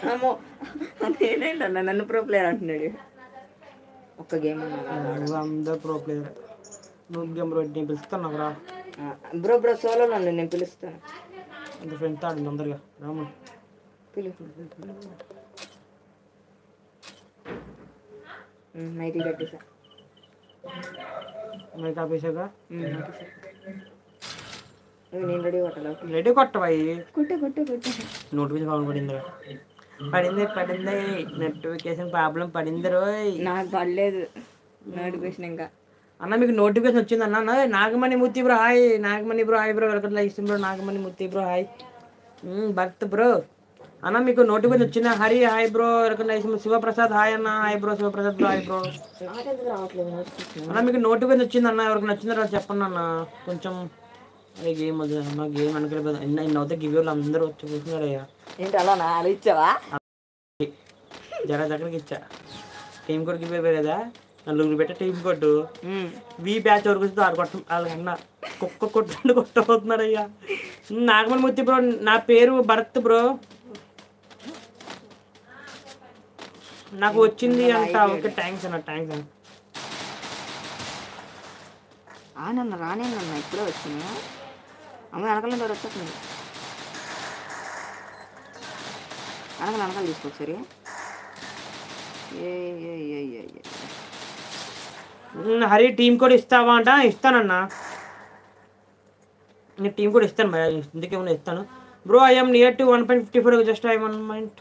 అమ్మో నేనేంటన్నా నన్ను pro player అంటున్నాడు ఒక్క గేమ్ నువ్వు అందరు ప్రో ప్లేయర్ నువ్వు గేమ్ రోడ్ నేను పిలుస్తున్నావు రా బ్రో బ్రో సోలో నన్ను నేను పిలుస్తాను ఇంకా ఫ్రెండ్స్ ఆడు అందరుగా రాము పిలు నైటీ కట్టేసా మైక్ ఆపేసాగా నేను రెడీ కొట్టాలి రెడీ కొట్టబాయి కొట్టే కొట్టే కొట్టే నోటిఫికేషన్ కావాలి పడిందిరా పడింది పడింది నోటిఫికేషన్ ప్రాబ్లం పడింది రోయ్ నాకు పడలేదు నోటిఫికేషన్ ఇంకా అన్న మీకు నోటిఫికేషన్ వచ్చింది అన్న అన్న Nagamani Murthy bro hi Nagamani bro hi bro welcome like bro Nagamani Murthy bro hi భర్త్ బ్రో అన్న మీకు నోటిఫికేషన్ వచ్చిందా Hari hi bro welcome like Shivaprasad hi అన్న hi bro Shivaprasad bro hi bro నాకెందుకు రావట్లేదు నోటిఫికేషన్ అన్న మీకు నోటిఫికేషన్ వచ్చింది అన్న ఎవరికి నచ్చిందో చెప్పండి అన్న కొంచెం అరే గేమ్ అది అన్న గేమ్ అనుకోలేదు ఇన్న ఇన్న అవుతే గివ్యూలు అందరూ వచ్చి కూర్చున్నారు అయ్యా ఏంటి అలా నా అలా ఇచ్చావా జర దగ్గరికి ఇచ్చా టీం కోడ్ గివ్ కదా నలుగురు పెట్టే టీం కోడ్ వి బ్యాచ్ వరకు వస్తే ఆరు కొట్టం వాళ్ళకన్నా కుక్క కొట్టండి కొట్టబోతున్నారు అయ్యా నాగమణి మూర్తి బ్రో నా పేరు భరత్ బ్రో నాకు వచ్చింది అంట ఓకే థ్యాంక్స్ అన్న థ్యాంక్స్ అన్న ఆ నన్ను రానే నన్న ఇప్పుడే వచ్చినా అమ్మ వెనకాల డోర్ వచ్చేస్తుంది వెనకాల వెనకాల తీసుకొచ్చారు ఏ ఏ ఏ ఏ ఏ. ఉమ్, హరి టీం కోడ్ ఇస్తావా అంట ఇస్తానన్నా నేను టీం కోడ్ ఇస్తాను మరి ఇందుకేమన్నా ఇస్తాను bro I'm near to one point fifty four just I one point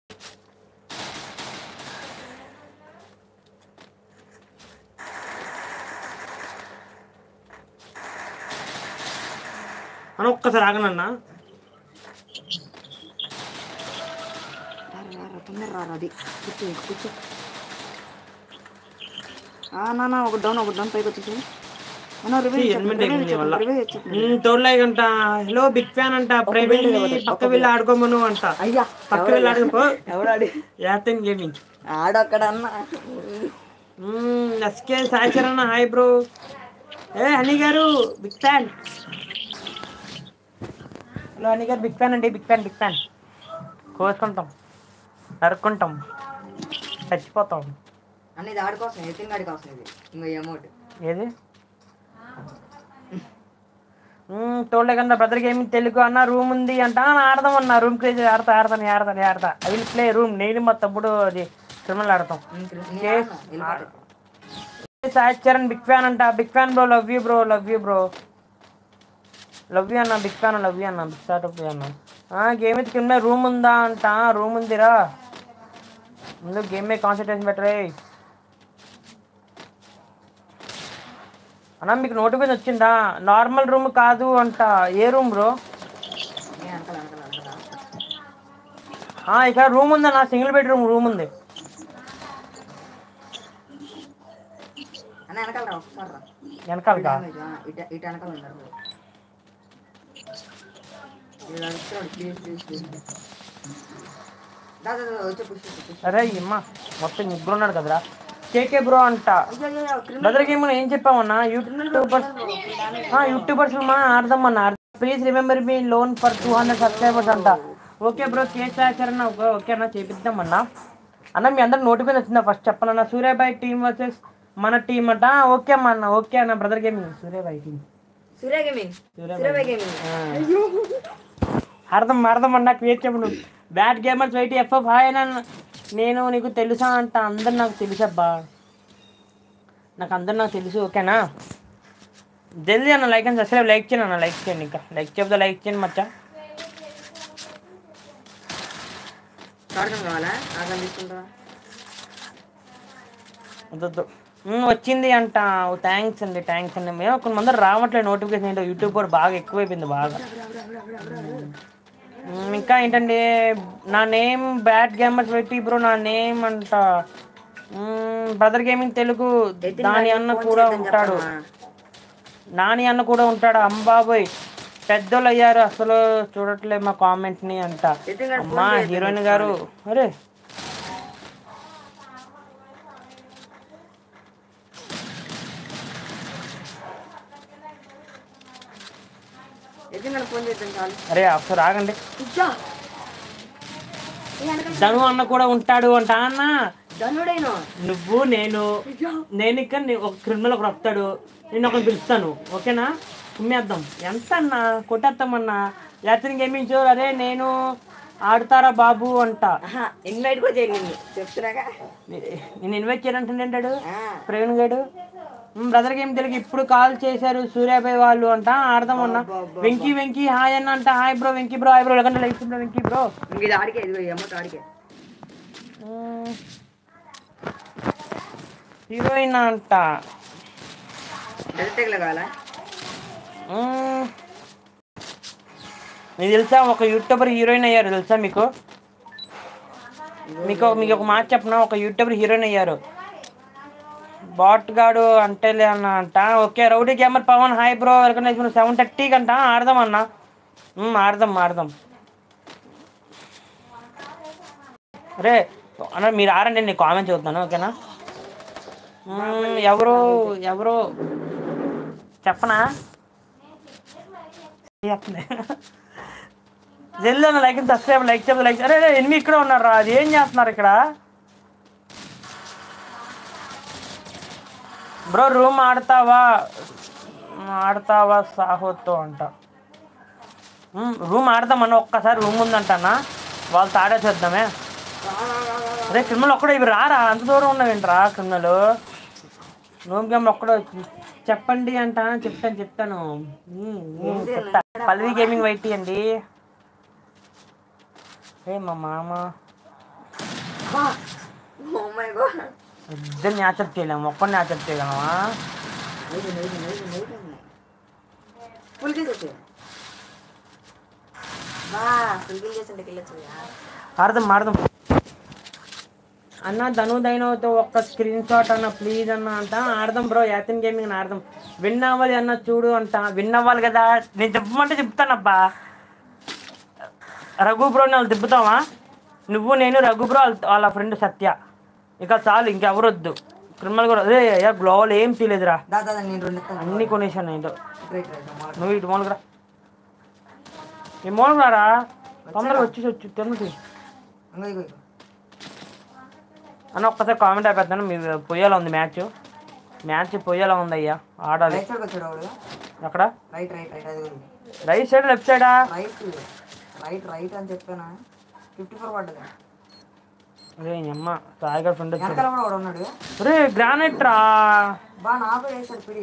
అని ఒక్కసారి ఆగనన్నా రారా, రారా, తొందర రారా అది కూర్చో ఇంక కూర్చో ఆ, నాన్న ఒక డౌన్ ఒక డౌన్ పైకి వచ్చేసి అన్న రివైవ్ ఎనిమిది అయిపోయింది వల్ల రివైవ్ వచ్చేస్తుంది తోడులాగ అంట హలో బిగ్ ఫ్యాన్ అంట ప్రవీణ్ పక్క వెళ్ళి ఆడుకోమను అంట అయ్యా పక్క వెళ్ళి ఆడుకో ఎవడాడి యాతన్ గేమింగ్ ఆడొక్కడన్నా ఎస్కే సాయిచర్ అన్న హాయ్ బ్రో ఏ హనీ గారు బిగ్ ఫ్యాన్ హలో హనీ గారు బిగ్ ఫ్యాన్ అండి బిగ్ ఫ్యాన్ బిగ్ ఫ్యాన్ కోసుకుంటాం నరుక్కుంటాం చచ్చిపోతాం అన్న ఇది ఆడుకోసం ఎత్తిన గాడి కోసం ఇది ఇంకో అమౌంట్ ఏది తోడలే కన్నా బ్రదర్ గేమింగ్ తెలుగు అన్న రూమ్ ఉంది అంట "ఆ, ఆడదాం అన్న రూమ్ క్రేజ్ ఆడతా ఆడతాను ఆడతాను ఆడతా ఐ విల్ ప్లే రూమ్ నేను మా తమ్ముడు అది క్రిమినల్ ఆడతాం సాయి చరణ్ బిగ్ ఫ్యాన్ అంట big fan bro love you bro love you bro love you అన్న బిగ్ ఫ్యాన్ లవ్ యూ అన్న బిగ్ స్టార్ట్ అప్ అన్న గేమ్ అయితే కింద రూమ్ ఉందా అంట రూమ్ ఉందిరా ముందు గేమ్ మీద కాన్సన్ట్రేషన్ పెట్టరే అన్న మీకు నోటిఫికేషన్ వచ్చిందా నార్మల్ రూమ్ కాదు అంట ఏ రూమ్ బ్రో ఇక్కడ రూమ్ ఉందన్న సింగిల్ బెడ్రూమ్ రూమ్ ఉంది అన్న వెనకాల రా ఒకసారి రా వెనకాలకా ఆ, ఇటు ఇటు వెనకాల ఉన్నారు ఇలా ఇస్తాడు ప్లీజ్ ప్లీజ్ ప్లీజ్ దా దా, దా, వచ్చే పుష్ పుష్ అరే అమ్మ మొత్తం ముగ్గురు ఉన్నాడు కదరా కేకే బ్రో అంట బ్రదర్ గేమ్ ఏం చెప్పామన్నా యూట్యూబర్స్ యూట్యూబర్స్ మనం ఆడదామన్నా please remember me loan for two hundred subscribers అంట ఓకే బ్రో కేక్ రాశారు అన్న ఓకే అన్న చేపిద్దామన్నా అన్న మీ అందరికి నోటిఫికేషన్ వచ్చిందా ఫస్ట్ చెప్పనన్నా సూర్యాబాయ్ టీం వర్సెస్ మన టీం అంట ఓకే అమ్మ అన్న ఓకే అన్న brother gaming Suryabhai team Surya gaming Surya gaming అర్థం అర్థం అన్న క్రియేట్ చెప్పు bat gamers wait FF hi అన్న నేను నీకు తెలుసా అంట అందరు నాకు తెలుసబ్బా నాకు అందరు నాకు తెలుసు ఓకేనా జల్దీ అన్న లైక్ అండ్ సబ్స్క్రైబ్ లైక్ చేయండి అన్న లైక్ చేయండి ఇంకా లైక్ చెప్తా లైక్ చేయండి మచ్చా కాడకం కావాలా ఆగం తీసుకుంటావా వద్దొద్దు. ఉమ్, వచ్చింది అంట థ్యాంక్స్ అండి థ్యాంక్స్ అండి మేము కొంతమంది రావట్లేదు నోటిఫికేషన్ ఏంటో యూట్యూబ్ కూడా బాగా ఎక్కువైపోయింది బాగా ఉమ్, ఇంకా ఏంటంటే నా నేమ్ బ్యాట్ గేమర్స్ పెట్టి బ్రో నా నేమ్ అంట బ్రదర్ గేమింగ్ తెలుగు దాని అన్న కూడా ఉంటాడు నాని అన్న కూడా ఉంటాడు అంబాబోయ్ పెద్దోళ్ళు అయ్యారు అసలు చూడట్లే మా కామెంట్ ని అంట నితిన్ గారు అమ్మా హీరోయిన్ గారు అరే ఎత్తిన ఫోన్ చేద్దాం చాలు అరే ఒకసారి ఆగండి ఇచ్చా ధను అన్న కూడా ఉంటాడు అంట అన్న ధనుడైన నువ్వు నేను నేను ఇక్కడ నీ- ఒక క్రిమినల్ ఒకడు వస్తాడు నేను ఒకరిని పిలుస్తాను ఓకేనా కుమ్మేద్దాం ఎంత అన్నా కొట్టేస్తామన్నా లేకపోతే ఇంకేమీ చూడు అరే నేను ఆడతారా బాబు అంట ఇన్వైట్ కూడా చేయండి చెప్తున్నాగా నేను ఇన్వైట్ చేయాలంటే ఏంటాడు ఆ, ప్రవీణ్ గారు బ్రదర్ గేమ్ తెలుగు ఇప్పుడు కాల్ చేశారు సూర్యాబాయ్ వాళ్ళు అంట ఆడదాం అన్న వెంకీ వెంకీ హాయ్ అన్న అంట hi bro Venky bro hi bro లేకుండా లైక్ బ్రో వెంకీ బ్రో ఇంక ఇది ఆడికే ఇదిగో ఈ అమ్మకి ఆడికే హీరోయిన్ అంట డెల్టెక్లో కావాలా మ్మ్. మీకు తెలుసా ఒక యూట్యూబర్ హీరోయిన్ అయ్యారు తెలుసా మీకు మీకు మీకు ఒక మాట చెప్పనా ఒక యూట్యూబర్ హీరోయిన్ అయ్యారు బాట్ గాడు అంటేలే అన్న అంట okay rowdy gamer Pawan hi bro welcome life seven థర్టీకి అంట ఆడదాం అన్న మ్మ్, ఆడదాం ఆడదాం అరే అన్న మీరు ఆరండి నేను కామెంట్ చదువుతాను ఓకేనా మ్మ్, ఎవరు ఎవరు చెప్పనా జల్దీ అన్న లైక్ సబ్స్క్రైబ్ లైక్ చెప్పదు లైక్ అరే అరే, ఎనిమిది ఇక్కడ ఉన్నారా అది ఏం చేస్తున్నారు ఇక్కడ బ్రో రూమ్ ఆడతావా ఆడతావా సాహోతో అంట రూమ్ ఆడదామన్న ఒక్కసారి రూమ్ ఉందంటన్నా వాళ్ళతో ఆడేసేద్దామే అరే క్రిమినల్ ఒక్కడే ఇవి రారా అంత దూరం ఉన్నవేంట్రా క్రిమినల్ రూమ్ గేమ్ ఒక్కడే చెప్పండి అంట చెప్తాను చెప్తాను ఉమ్, ఉమ్, చెప్తా పల్వి గేమింగ్ వైట్ అండి ఏ మా మామ ఓ మై గాడ్ ఇద్దరు న్యాచర్ చేయలేము ఒక్కడిని న్యాచర్ చేయగలమా ఫుల్ కిల్ చేసి బా ఫుల్ కిల్ చేసి వెళ్ళొచ్చు ఆడదాం ఆడదాం అన్న ధను దైనవతో ఒక్క స్క్రీన్ షాట్ అన్న ప్లీజ్ అన్న అంట ఆడదాం బ్రో యాతిన్ గేమింగ్ ఆడదాం విన్ అవ్వాలి అన్న చూడు అంట విన్ అవ్వాలి కదా నేను చెప్పమంటే చెప్తానబ్బా రఘు బ్రో వాళ్ళు తిప్పుతావా నువ్వు నేను రఘు బ్రో వాళ్ళ- వాళ్ళ ఫ్రెండ్ సత్య ఇక చాలు ఇంకెవరు వద్దు క్రిమినల్ కూడా అదే అయ్యా గ్లోవల్ ఏం తీయలేదురా దాదా నేను రెండు ఇస్తాను అన్ని కొనేసాను ఏంటో రైట్ రైట్ అమ్మా నువ్వు ఇటు మూలకురా ఈ మూలకురారా తొందరగా వచ్చేసి వచ్చి తిన్నది ఇంకో ఇగో ఇగో అన్న ఒక్కసారి కామెంట్ అయిపోతాను మీ పొయ్యేలా ఉంది మ్యాచ్ మ్యాచ్ పొయ్యేలా ఉంది అయ్యా ఆడాలి రైట్ సైడ్ వచ్చాడు వాడు అక్కడ రైట్ రైట్ రైట్ అది రైట్ సైడ్ లెఫ్ట్ సైడా రైట్ రైట్ రైట్ అని చెప్పానా ఫిఫ్టీ ఫోర్ పడ్డది అరే ఈ అమ్మ సాయిగా ఫ్రెండ్ వచ్చాడు వెనకాల కూడా వాడు ఉన్నాడు రే గ్రానైట్ రా బా నాకు వేసాడు పిడి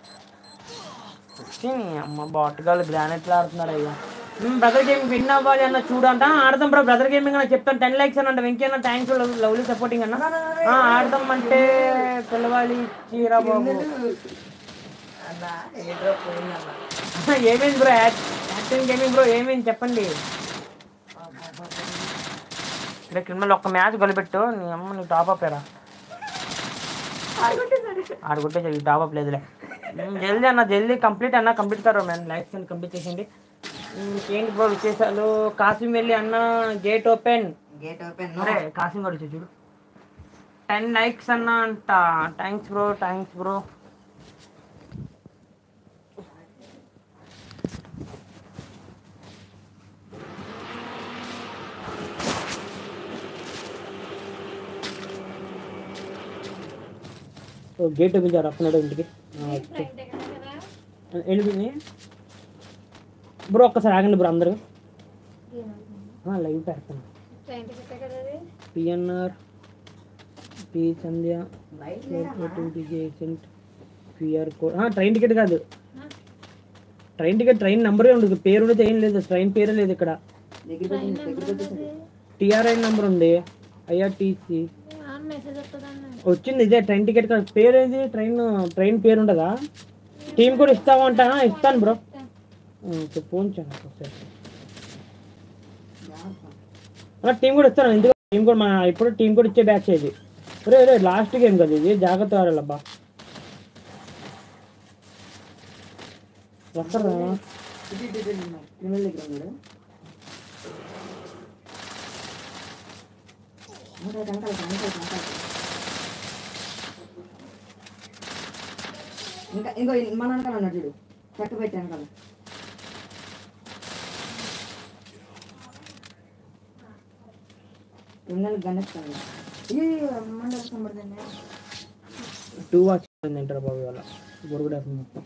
ఛీ, నీ అమ్మ బాటగాళ్ళు గ్రానైట్లు ఆడుతున్నారు అయ్యా బ్రదర్ గేమింగ్ విన్ అవ్వాలి అన్న చూడంట ఆడదాం బ్రో బ్రదర్ గేమింగ్ అన్న చెప్తాను టెన్ లైక్స్ అన్న వెంకీ అన్న థ్యాంక్స్ లవ్లీ సపోర్టింగ్ అన్న ఆ, ఆడదాం అంటే పిలవాలి చీరా బాబు అన్నా ఏదో పోయిందన్నా ఏమైంది బ్రో యాక్షన్ గేమింగ్ బ్రో ఏమైంది చెప్పండి ఇక్కడ క్రిమినల్ ఒక్క మ్యాచ్ గొలిపెట్టు నీ అమ్మ నీకు టాప్ అప్ ఏరా ఆడు కొట్టే జల్దీ టాప్ అప్ లేదులే ఉమ్, జల్దీ అన్న జల్దీ కంప్లీట్ అన్న కంప్లీట్ కరో మ్యాన్ లైక్స్ అని కంప్లీట్ చేసింది ఉమ్, ఏంటి బ్రో విశేషాలు కాసిం వెళ్ళి అన్న గేట్ ఓపెన్ గేట్ ఓపెన్ అరే కాసిం కూడా వచ్చి చూడు టెన్ లైక్స్ అన్న అంట thanks bro thanks bro gate open చేయాలి వస్తున్నాడు ఇంటికి వెళ్ళిపోయింది బ్రో ఒక్కసారి ఆగండి బ్రో అందరూ లైవ్ పెడతాను PNR P Sandhya agent QR code train ticket కాదు ట్రైన్ టికెట్ ట్రైన్ నెంబరే ఉండదు పేరు ఉండదు ఏం లేదు ట్రైన్ పేరే లేదు ఇక్కడ దగ్గరికి వచ్చింది దగ్గరికి వచ్చేసింది టిఆర్ఐ నెంబర్ ఉంది ఐఆర్టీసీ వచ్చింది ఇదే ట్రైన్ టికెట్ కాదు పేరు ఏది ట్రైన్ ట్రైన్ పేరు ఉండదా టీం కూడా ఇస్తావా అంట ఆ, ఇస్తాను బ్రో ఫోన్ చేయండి ఒకసారి అలా టీం కూడా ఇస్తాను ఎందుకు టీం కూడా మన ఇప్పుడు టీం కూడా ఇచ్చే బ్యాచ్ ఇది రే రే లాస్ట్ గేమ్ కదా ఇది జాగ్రత్త ఆడాలబ్బా వస్తారా ఇటు ఇటు ఇటు ఉన్నాయి. క్రిమినల్ దగ్గర ఉన్నాడు వెనకాల, వెనకాల, వెనకాల, వెనకాల. ఇంకా ఇంకో మన వెనకాల ఉన్నాడు చూడు చెక్క పెట్టి వెనకాల క్రిమినల్ గణిస్తాను ఇది మండలి కనబడుతుంది టూ వాచ్ తింటారు బాబు ఇవాళ బొరుగుడు మొత్తం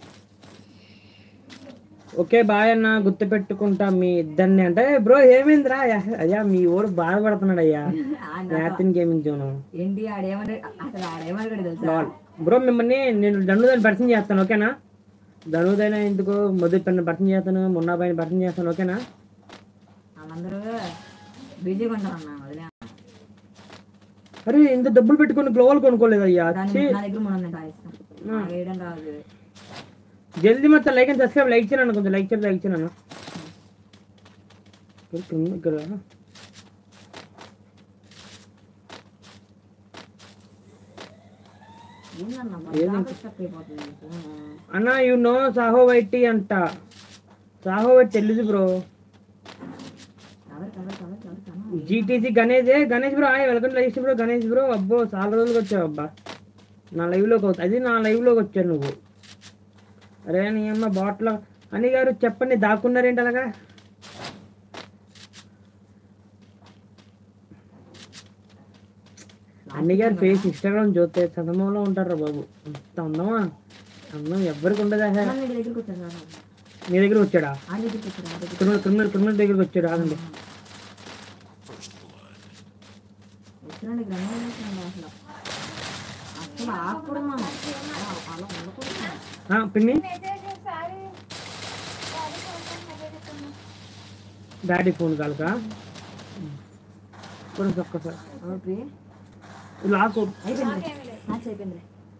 ఓకే బాయ్ అన్న గుర్తు పెట్టుకుంటా మీ ఇద్దరిని అంటే బ్రో ఏమైందిరా అయ్యా మీ ఊరు బాధపడుతున్నాడు అయ్యా మ్యాథిన్ గేమింగ్ జోన్ ఏంటి ఆడేమని అసలు ఆడేమని కూడా తెలుసా బ్రో మిమ్మల్ని నేను ధనుదైన పరిచయం చేస్తాను ఓకేనా ధనుదైన ఎందుకు మొదటి పైన పరిచయం చేస్తాను మొన్న పైన పరిచయం చేస్తాను ఓకేనా వాళ్ళందరూ బిజీగా ఉంటారన్న వదిలే అరే ఇంత డబ్బులు పెట్టుకొని గ్లోవల్ కొనుక్కోలేదు అయ్యా దాని ఛీ. నా దగ్గర మూడు వందలు రాయిస్తాను వేయడం రాదు జల్దీ మొత్తం లైక్ అండ్ సబ్స్క్రైబ్ లైక్ చేయను కొంచెం లైక్ చేయండి లైక్ చేయను ఇక్కడ ఏందన్న బాగా స్టక్ అయిపోతుంది ఈ ఫోను. అన్న యు నో సాహో వైటి అంట సాహో వైట్ తెలుసు bro cover cover cover cover cover GTC Ganesh Ganesh bro hi welcome live bro Ganesh bro అబ్బో చాలా రోజులకు వచ్చావు అబ్బా నా లైవ్లోకి అవుతుంది అది నా లైవ్లోకి వచ్చావు నువ్వు అరే నీ అమ్మ బాట్లో అని గారు చెప్పండి దాక్కున్నారేంటి అలాగా అన్ని గారు ఫేస్ ఇన్స్టాగ్రామ్ చూస్తే చందమంలో ఉంటారా బాబు అంత అందమా అందం ఎవరికి ఉండదు అసలు అన్న నీ దగ్గరికి వచ్చాను రా. నీ దగ్గర వచ్చాడా ఆ దగ్గరికి వచ్చాను ఆ దగ్గరికి క్రిమినల్ క్రిమినల్ క్రిమినల్ దగ్గరికి వచ్చాడు ఆగండి వచ్చినండి గ్రహణం చేస్తున్నాడు అసలు అసలు ఆకూడదు మనం అలా అలా ఉండకూడదు మనం. ఆ, పిన్ని డాడీ ఫోన్ కాలకా కొంచెం ఒక్కసారి ఓకే లాక్ అయిపోయింది మ్యాచ్ అయిపోయింది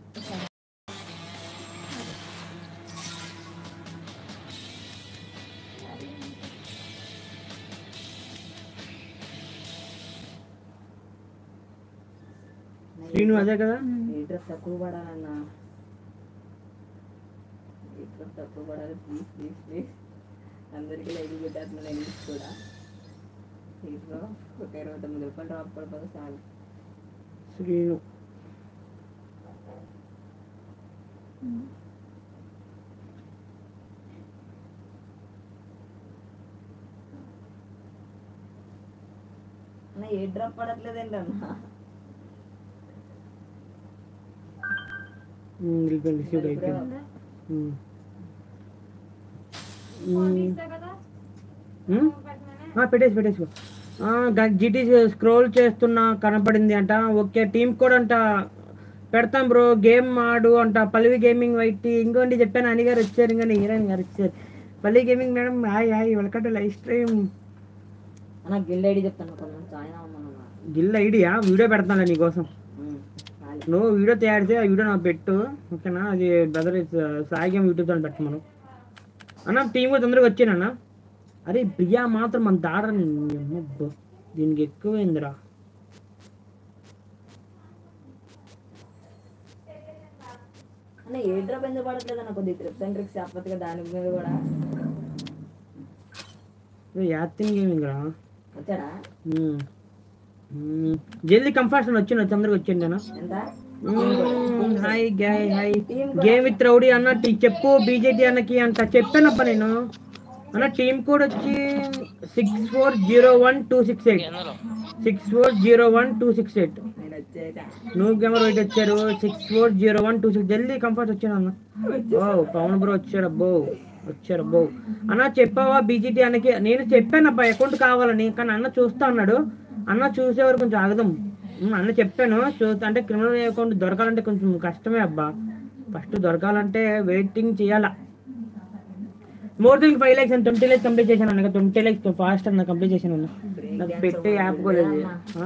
శ్రీను అదే కదా ఈ డ్రెస్ తక్కువ పడాలన్నా ఈ డ్రెస్ తక్కువ పడాలి ప్లీజ్ ప్లీజ్ ప్లీజ్ అందరికీ లైక్ పెట్టేస్తున్నాను ఇంగ్లీష్ కూడా దీంట్లో ఒక ఇరవై తొమ్మిది రూపాయలు డ్రాప్ పడిపోతే చాలు శ్రీను అన్న ఏ డ్రాప్ పడట్లేదండి అన్న ఉమ్, వెళ్ళిపోయింది రిసీవ్డ్ అయిపోయింది ఉమ్. ఉమ్. ఉమ్? ఆ, పెట్టేసి పెట్టేసి జీటీ స్క్రోల్ చేస్తున్నా కనపడింది అంట ఓకే టీమ్ కోడ్ అంట పెడతాం బ్రో గేమ్ ఆడు అంట పల్లవి గేమింగ్ వైట్ ఇంకోటి చెప్పాను అని గారు వచ్చారు ఇంకా హీరోయిన్ గారు వచ్చారు Pallavi gaming madam hi hi welcome to live stream అన్న గిల్డ్ ఐడి చెప్తాను కొంచెం జాయిన్ అవ్వమన్నా గిల్ ఐడియా వీడియో పెడతాను నీకోసం నువ్వు వీడియో తయారు చేయి ఆ వీడియో నాకు పెట్టు ఓకేనా అది brother Sai game YouTube channel పెట్టు మనం అన్న టీం కూడా తొందరగా వచ్చానన్న అరే ప్రియా మాత్రం మన దాడని అమ్మబ్బో దీనికి ఎక్కువైందిరా అన్న ఏ డ్రాప్ ఎందుకు పడట్లేదు అన్న కొద్దిగా ట్రిప్స్ అండ్ ట్రిక్స్ చెప్పచ్చు దాని మీద కూడా యాక్టింగ్ గేమింగ్ రా వచ్చాడా ఉమ్. ఉమ్. జల్దీ కంఫర్షన్ వచ్చిండు తొందరగా వచ్చిండు అన్న ఎంత um, hi guy hi game with rowdy అన్న టీ- చెప్పు బీజేటీ అన్నకి అంట చెప్పానప్ప నేను అన్న టీమ్ కోడ్ వచ్చి six four zero one two six eight six four zero one two six eight నేను వచ్చేసా నువ్వు గేమర్ వెయిట్ వచ్చారు six four zero one two six జల్దీ కంఫర్ట్ వచ్చాను అన్న ఓ పవన్ బ్రో వచ్చాడు అబ్బో వచ్చారు అబ్బో అన్న చెప్పావా బీజీటీ అన్నకి నేను చెప్పాను అబ్బా అకౌంట్ కావాలని కానీ అన్న చూస్తా అన్నాడు అన్న చూసే వరకు కొంచెం ఆగదాం ఉమ్, అన్న చెప్పాను చూస్తా అంటే క్రిమినల్ అకౌంట్ దొరకాలంటే కొంచెం కష్టమే అబ్బా ఫస్ట్ దొరకాలంటే వెయిటింగ్ చేయాలా more than five lakhs and twenty lakhs complete చేశాను అన్న ట్వంటీ ల్యాక్స్ ఫాస్ట్ అన్న కంప్లీట్ చేశాను అన్న నాకు పెట్టే యాప్ కూడా లేదు ఆ?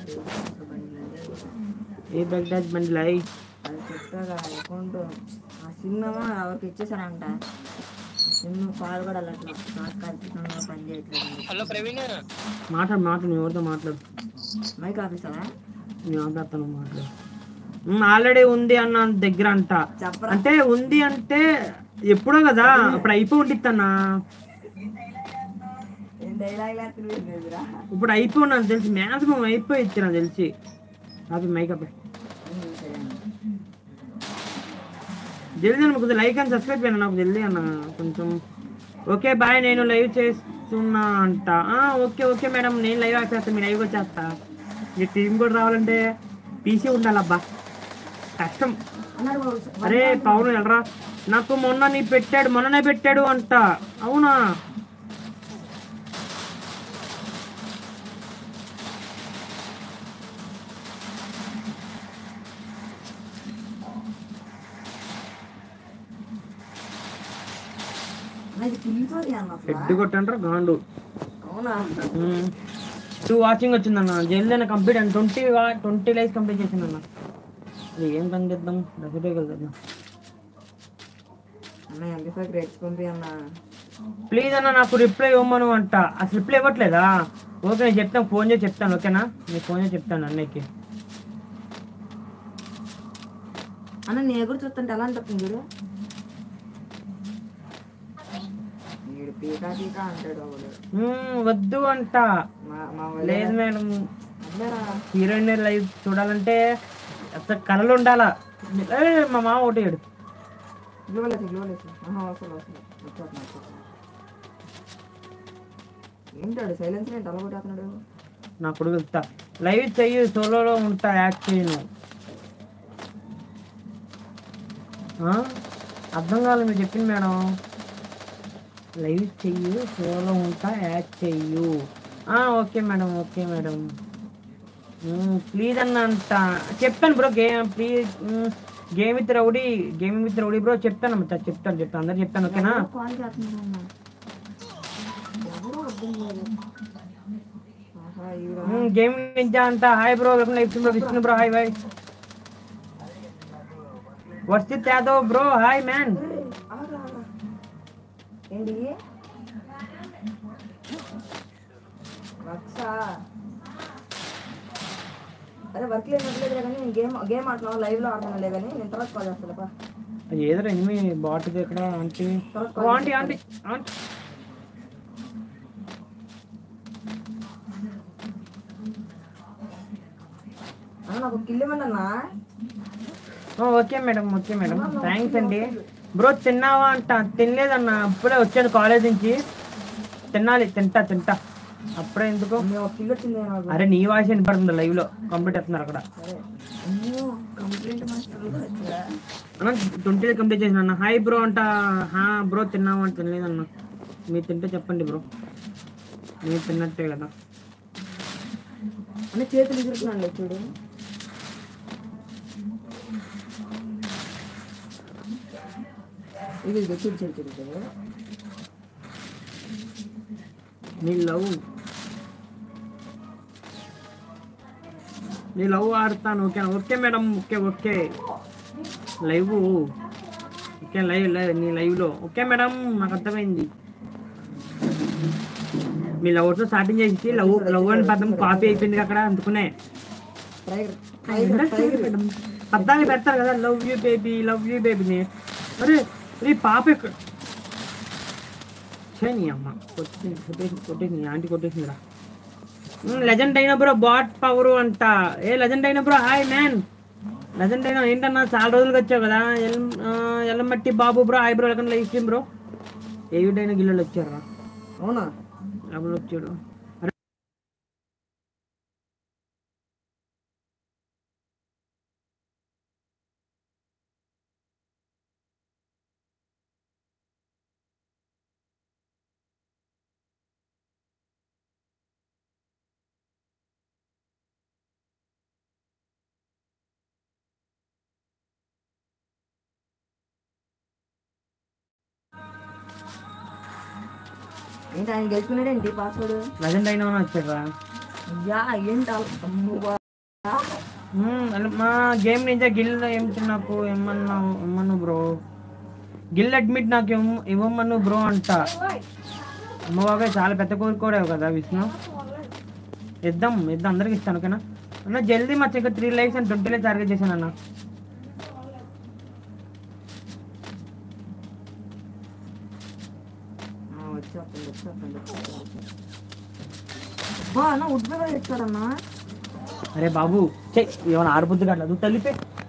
ఏ బ్యాగ్ డాట్ బండి లైక్ అది చెప్పాగా అకౌంట్ ఆ సిమ్ ఏమో ఎవరికి ఇచ్చేసారంట సిమ్ కాల్ కూడా అట్లా ఖచ్చితంగా పని చేయట్లేదు మాట్లాడు మాట్లాడు నువ్వు ఎవరితో మాట్లాడు మైక్ ఆఫీసరా నేను మాట్లాడతాను మాట్లాడు ఆల్రెడీ ఉంది అన్న దగ్గర అంట చెప్పరా అంటే ఉంది అంటే ఎప్పుడో కదా అప్పుడు అయిపోయి ఉండిద్దన్నా ఏం డైలాగ్ లేదురా ఇప్పుడు అయిపోయి నాకు తెలిసి మ్యాక్సిమం అయిపోయి ఇచ్చి నాకు తెలిసి అది మైకప్ జల్దీ అన్న కొంచెం లైక్ అని సబ్స్క్రైబ్ చేయను నాకు జల్దీ అన్న కొంచెం ఓకే బాయ్ నేను లైవ్ చేస్తున్నా అంట ఆ, ఓకే ఓకే మేడం నేను లైవ్ వచ్చేస్తా మీ లైవ్ వచ్చేస్తా ఈ టీం కూడా రావాలంటే పీసీ ఉండాలబ్బా కష్టం అన్నాడు బాబు. అరే పవన్ ఎల్రా నాకు మొన్న నీ పెట్టాడు మొన్ననే పెట్టాడు అంట అవునా అన్న, ఇది kill story అన్న అసలు. హెడ్ కొట్టండ్రా గాండు అవునా టూ వాచింగ్ వచ్చిందన్న జల్దీ complete and twenty twenty likes complete చేసిందన్న అది ఏం పని చేద్దాం డబ్బుటే కదా అన్న ఎంబీఫై గ్రేట్స్ పంపి అన్న ప్లీజ్ అన్న నాకు రిప్లై ఇవ్వమను అంట అసలు రిప్లై ఇవ్వట్లేదా ఓకే నేను చెప్తాను ఫోన్ చేసి చెప్తాను ఓకేనా నీకు ఫోన్ చేసి చెప్తాను అన్నయ్యకి అన్న నీ ఎగురు చూస్తుంటే ఎలా అనిపిస్తుంది చూడు వీడు పీకా పీకా అంటాడు వాడు. మ్మ్, వద్దు అంట మా మా లేదు మేడం అందరా హీరోయిన్ లైవ్ చూడాలంటే అసలు కళలు ఉండాలా ఏ, మా మామ ఓటేయడు గ్లోలేసి గ్లోలేసి ఆహా వస్తుంది వస్తుంది వచ్చేస్తున్నా వచ్చేస్తున్నా ఏంటాడు సైలెన్స్ ఏంటి అలా కొట్టేస్తున్నాడు నా కొడుకు వెళ్తా లైవ్ చెయ్యి సోలోలో ఉంటా యాక్ట్ చేయను ఆ? అర్థం కాలేదు మీరు చెప్పింది మేడం లైవ్ చెయ్యి సోలో ఉంటా యాక్ట్ చెయ్యు ఆ, okay madam okay madam please అన్న అంట చెప్తాను bro game please game with rowdy game with rowdy bro చెప్తాను అమ్మ, చెప్తాను చెప్తాను అందరు చెప్తాను ఓకేనా కాల్ చేస్తున్నాడు అన్న ఎవరు అర్థం లేదు ఆహా ఈవిడ గేమ్ నింజా అంట hi bro welcome life bro Vishnu bro hi bye Varshith Yadav bro hi man ఆగు, ఆగు. ఏంటి వర్క్స అరే వర్క్ లేదు వర్క్ లేదు కానీ నేను గేమ్ గేమ్ ఆడుతున్నావు లైవ్ లో ఆడుతున్నా లే కానీ నేను తర్వాత కాల్ చేస్తాను పా ఏదో ఎనిమి బాట్ ఇక్కడ aunty oh aunty aunty aunty అన్న నాకు కిల్ ఇవ్వండి అన్న oh, okay madam okay madam thanks అండి బ్రో తిన్నావా అంట తినలేదన్న అప్పుడే వచ్చాను కాలేజ్ నుంచి తినాలి తింటా తింటా అప్పుడే ఎందుకు మీ ఒక కిల్ వచ్చింది నాకు అరే నీ వాయిస్ వినపడుతుంది లైవ్ లో కంప్లీట్ చేస్తున్నారు అక్కడ సరే అమ్మో కంప్లైంట్ మాస్టర్ వచ్చా అన్న ట్వంటీ కంప్లీట్ చేసిన అన్న హాయ్ బ్రో అంట హా బ్రో తిన్నావా అని తినలేదన్న మీరు తింటే చెప్పండి బ్రో మీరు తిన్నట్టే కదా అన్న చేతులు విసురుతున్నాను చూడు ఇది ఇది చూడు చూడు చూడు చూడు నీ లవ్ నీ లవ్ ఆడతాను okay okay madam okay okay live okay live live నీ లైవ్లో ఓకే మేడం నాకు అర్థమైంది మీ లవ్తో స్టార్టింగ్ చేసి లవ్ లవ్ అని పదం కాపీ అయిపోయింది అక్కడ అందుకునే టైగర్ టైగర్ టైగర్ పద్దాన్ని పెడతారు కదా love you baby love you బేబీని అరే నీ పాప ఎక్కడ ఛే, నీ అమ్మ కొట్టేసి కొట్టేసి కొట్టేసి నీ ఆంటీ కొట్టేసిందిరా లెజెండ్ అయిన బ్రో బాట్ పవర్ అంట ఏ లెజెండ్ అయిన బ్రో హాయ్ మ్యాన్ లెజెండ్ అయినా ఏంటన్నా చాలా రోజులకి వచ్చావు కదా ఎల్ ఆ, ఎల్లమట్టి బాబు బ్రో హాయ్ బ్రో ఎక్కడ లైఫ్ స్ట్రీమ్ బ్రో ఏ వీడైనా గిల్లలు వచ్చారా అవునా ఎవరు వచ్చాడు అరే ఏంటి ఆయన గెలుచుకున్నాడేంటి పాస్వర్డ్ లెజెండ్ అయినా వచ్చారా యా ఏంటి అలా- అమ్మో. మ్మ్, అలా మా గేమ్ నుంచి గిల్ ఏమిటి నాకు ఏమన్నావు ఇమ్మను బ్రో గిల్ అడ్మిట్ నాకు ఇవ్వ- ఇవ్వమను బ్రో అంట అమ్మ బాబాయ్ చాలా పెద్ద కోరుకోడావు కదా విష్ణు ఇద్దాం ఇద్దాం అందరికి ఇస్తాను ఓకేనా అన్న జల్దీ మా ఇంకా three likes and twenty likes target చేశాను అన్న ఆ, వచ్చేస్తుంది వచ్చేస్తుంది వచ్చేస్తుంది బా అన్న వుడ్ పేపర్ తెచ్చాడన్నా అరే బాబు చే ఏమైనా ఆడబుద్ది కాదు నువ్వు తల్లిపే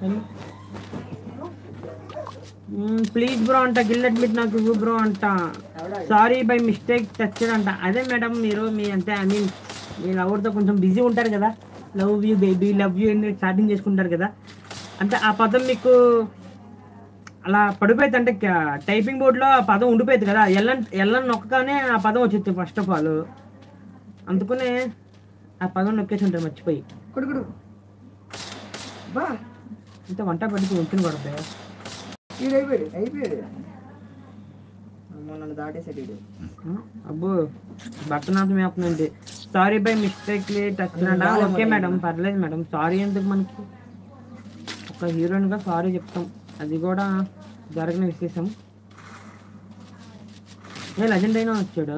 ప్లీజ్ బ్రో అంట గిల్ అడ్మిట్ నాకు ఇవ్వు బ్రో అంట సారీ బై మిస్టేక్ తెచ్చాడంట అదే మేడం మీరు మీ అంటే ఐ మీన్ మీ లవర్తో కొంచెం బిజీ ఉంటారు కదా love you baby love you అని చాటింగ్ చేసుకుంటారు కదా అంటే ఆ పదం మీకు అలా పడిపోయింది అంటే టైపింగ్ బోర్డులో ఆ పదం ఉండిపోయింది కదా ఎల్లని ఎల్లని నొక్కగానే ఆ పదం వచ్చింది ఫస్ట్ ఆఫ్ ఆల్ అందుకనే ఆ పదం నొక్కేసి ఉంటారు మర్చిపోయి కొడుకుడు బా ఇంత వంట పెడితే ఉంటుంది కొడతాయి వీడు అయిపోయాడు అయిపోయాడు అమ్మో నన్ను దాటేసాడు వీడు అబ్బో భరతనాట్యం వేస్తుందండి sorry by mistake touch okay madam పర్లేదు మేడం సారీ ఎందుకు మనకి ఒక హీరోయిన్గా సారీ చెప్తాం అది కూడా జరిగిన విశేషం ఏ లెజెండ్ అయినా వచ్చాడు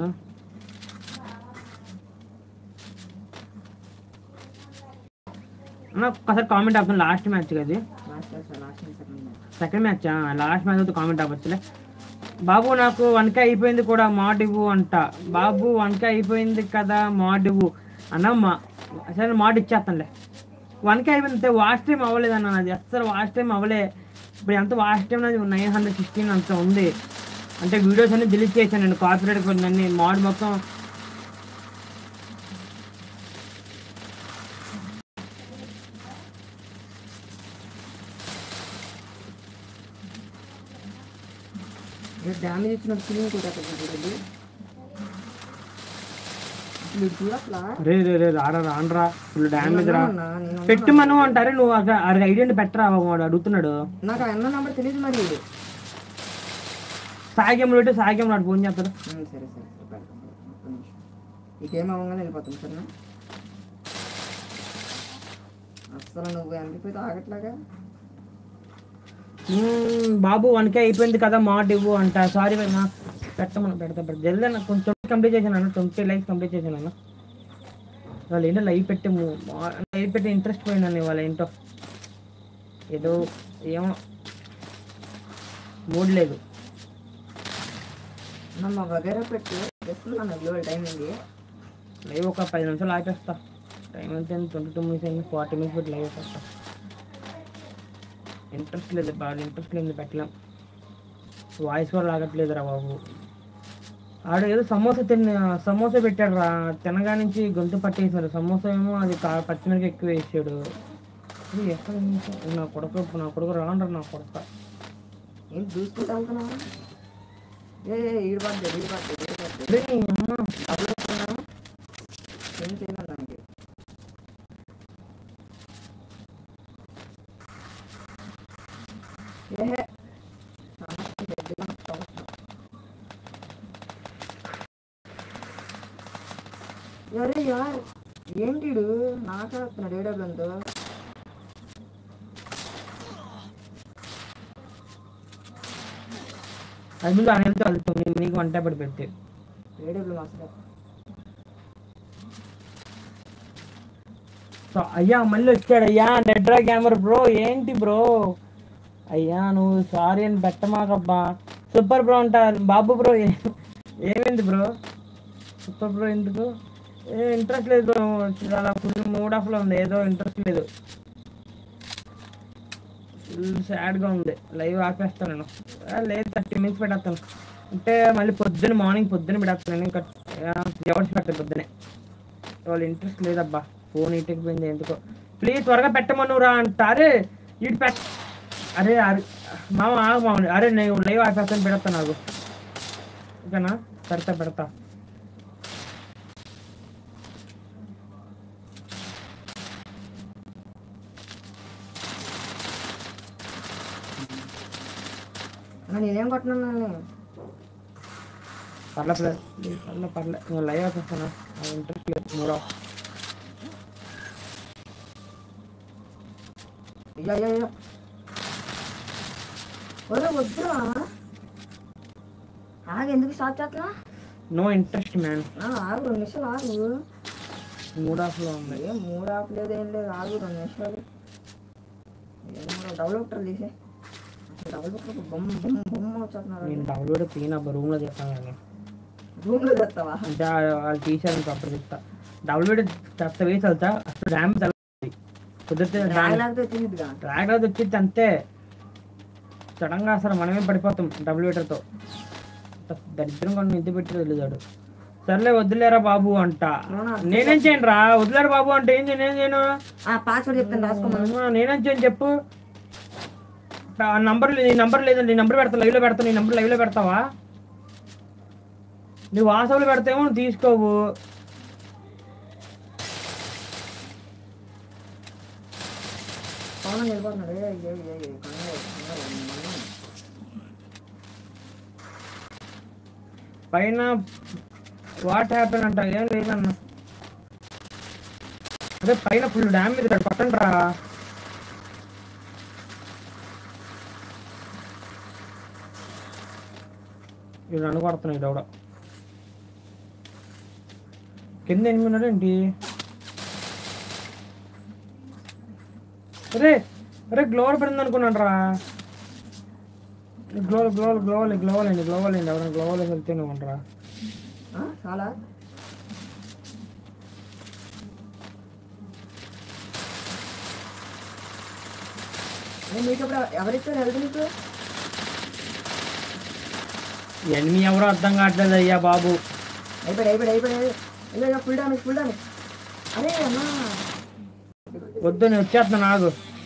అన్న ఒక్కసారి కామెంట్ అవుతుంది లాస్ట్ మ్యాచ్ కదా last last second second match last match అయితే కామెంట్ అవ్వచ్చులే బాబు నాకు వన్కే అయిపోయింది కూడా మాడ్ ఇవ్వు అంట బాబు వన్కే అయిపోయింది కదా మాడ్ ఇవ్వు అన్నమ్మా సరే మాడ్ ఇచ్చేస్తానులే వన్కే అయిపోయింది వాచ్ టైం అవ్వలేదు అన్న నాది అస్సలు వాచ్ టైం అవ్వలే ఇప్పుడు ఎంత వాచ్ టైం నాది నైన్ హండ్రెడ్ సిక్స్టీన్ అంత ఉంది అంటే వీడియోస్ అన్ని డిలీట్ చేశాను నేను కాపీరైట్ కొన్ని మాడ్ మొత్తం డ్యామేజ్ ఇచ్చిన ఫీలింగ్ కూడా చూడండి మీరు చూడట్లా రే రే రే రారా రానరా ఫుల్ డ్యామేజ్ రా అన్నా, నేను పెట్టు మనం అంటారే నువ్వు అది ఐడియా పెట్టరా వాడు అడుగుతున్నాడు నాకు ఆ అన్న నంబర్ తెలియదు మరి సాగ్యం పెట్టి సాగ్యం నాడు ఫోన్ చేస్తాడు ఉమ్, సరే సరే సరే పెడతాం, పెడతాం. ఒక్క నిమిషం. ఈ గేమ్ అవ్వగానే వెళ్ళిపోతాం సరేనా అస్సలు నువ్వు ఎండిపోతే ఆగట్లాగా మ్మ్, బాబు వన్కే అయిపోయింది కదా మాట ఇవ్వు అంట సారీ నా పెట్టమని పెడతా పెడతా జల్దీ నాకు కొంచెం కంప్లీట్ చేశాను అన్న ట్వంటీ లైక్స్ కంప్లీట్ చేశాను అన్న వాళ్ళు ఏంటో లైవ్ పెట్టి లైవ్ పెట్టి ఇంట్రెస్ట్ పోయిందండి వాళ్ళ ఏంటో ఏదో ఏమో మూడ్ లేదు నమ్మ వగేరా పెట్టి చేస్తున్నాను గ్లోబల్ టైమింగ్ లైవ్ ఒక పది నిమిషాలు ఆపేస్తా టైం అయితే ట్వంటీ టూ మినిట్స్ అయింది ఫార్టీ మినిట్స్ పెట్టి లైవ్ వేసేస్తా ఇంట్రెస్ట్ లేదు బాగా ఇంట్రెస్ట్ లేదు పెట్టలేం వాయిస్ కూడా లాగట్లేదు రా బాబు ఆడ ఏదో సమోసా తిన్న సమోసా పెట్టాడు రా తినగా నుంచి గొంతు పట్టేసాడు సమోసా ఏమో అది కా పచ్చిమిరపకాయ ఎక్కువ వేసాడు ఇది ఎక్కడ ఉంది? నా కొడుకు నా కొడుకు రాను నా కొడుక ఏం చూసుకుంటా వెళ్తున్నావా ఏ ఏ, ఈడు పడ్డా ఈడు పడ్డా ఈడు పడ్డా అరే నీ అమ్మ డబ్బులు వస్తున్నావు ఏం చేయను దానికి ఏహే సమస్య పెద్దగా సమస్య. అరే యార్ ఏంటిడు నాకాడుతున్నాడు ఏడబ్లంతో అది ముందు అనేది వెళ్తుంది నీకు వంట పడి పెడితే ఏడబ్లం అసలు సో అయ్యా మళ్ళీ వచ్చాడు అయ్యా నెడ్రా గ్యామర్ బ్రో ఏంటి బ్రో అయ్యా నువ్వు సారీ అని పెట్టమాకబ్బా సూపర్ బ్రో అంటారు బాబు బ్రో ఏ- ఏమైంది బ్రో సూపర్ బ్రో ఎందుకు ఏ ఇంట్రెస్ట్ లేదు బ్రో చాలా ఫుల్ మూడ్ ఆఫ్లో ఉంది ఏదో ఇంట్రెస్ట్ లేదు ఫుల్ సాడ్గా ఉంది లైవ్ ఆపేస్తాను నేను ఆ, లేదు థర్టీ మినిట్స్ పెట్టేస్తాను అంటే మళ్ళీ పొద్దున్న మార్నింగ్ పొద్దున్న పెట్టేస్తాను ఇంకా ఎవరికి పెట్టాను పొద్దునే వాళ్ళ ఇంట్రెస్ట్ లేదబ్బా ఫోన్ ఇటుకుపోయింది ఎందుకో ప్లీజ్ త్వరగా పెట్టమనురా అంటారే ఇటు పెట్ట అరే అరే మామ ఆగు మామ అరే నేను లైవ్ ఆపేస్తాను పెడతా నాకు ఓకేనా పెడతా పెడతా అన్న, నేనేం కొట్టినాను పర్లే పర్లే పర్లే పర్లే నేను లైవ్ ఆపేస్తాను నాకు ఇంట్రెస్ట్ లేదు మూడో అయ్యో అయ్యో అయ్యో ఒరే వద్దురా ఆగు ఎందుకు స్టార్ట్ చేస్తున్నా నో ఇంట్రెస్ట్ మ్యాన్ ఆగు రెండు నిమిషాలు ఆగు మూడ్ ఆఫ్లో ఉంది ఏం మూడు ఆపు లేదు ఏం లేదు ఆగు రెండు నిమిషాలు ఏం మూడు డబుల్ బుట్టలు తీసే అసలు డబుల్ బుట్టలు బొమ్మ బొమ్మ బొమ్మ వచ్చేస్తున్నారు నేను డౌన్లోడ్ తీనబ్బా రూమ్లో చెప్తాను కానీ రూమ్లో తెస్తావా అంటే ఆ- వాళ్ళు తీసాను అప్పుడు చెప్తా డౌన్లోడ్ చెత్త వేసి వెళ్తా అసలు ర్యామ్ తగ్గుతుంది కుదిరితే రాగలేకపోతే వచ్చిందిగా ట్రాక్ అది వచ్చింది అంతే సడన్ గా అసలు మనమే పడిపోతాం డబ్ల్యూటర్తో దరిద్రం కొన్ని నిద్ర పెట్టి వదిలేదాడు సర్లే వద్దులేరా బాబు అంట అవునా? నేనేం చేయను రా వదిలేరా బాబు అంటే ఏం చేయను ఏం చేయను ఆ పాస్వర్డ్ చెప్తాను రాసుకోమను అమ్మా, నేనేం చేయను చెప్పు ఆ నంబర్ నీ నంబర్ లేదండి నీ నంబర్ పెడతా లైవ్లో పెడతా నీ నంబర్ లైవ్లో పెడతావా నువ్వు వాట్సాప్లో పెడతామో నువ్వు తీసుకోవు పవన్ వెళ్ళిపోతున్నాడు ఏ, ఏ, ఏ, ఏ, కంగారు, కంగారు, మనం. పైన వాట్ హ్యాపెన్ అంట ఏం లేదన్న అదే పైన ఫుల్ డ్యామేజ్ ఇక్కడ కొట్టండి రా ఇది నన్ను కొడుతున్నాయి దౌడ కింద ఎనిమిది ఉన్నాడు ఏంటి అరే అరే గ్లోవల్ పడింది అనుకున్నాను రా గ్లోవల్ గ్లోవల్ గ్లోవల్ గ్లోవల్ అండి గ్లోవల్ అండి ఎవరైనా గ్లోవల్ వెళ్తే నువ్వు రా ఆ, చాలా ఏ, మీకు ఇప్పుడు ఎవరిచ్చారు హెల్త్ మీకు ఎనిమి ఎవరో అర్థం కావట్లేదు అయ్యా బాబు అయిపోయాడు అయిపోయాడు అయిపోయాడు అయ్యో ఫుల్ డామేజ్ ఫుల్ డామేజ్ అరే అమ్మా వద్దు నేను వచ్చేస్తున్నా నాకు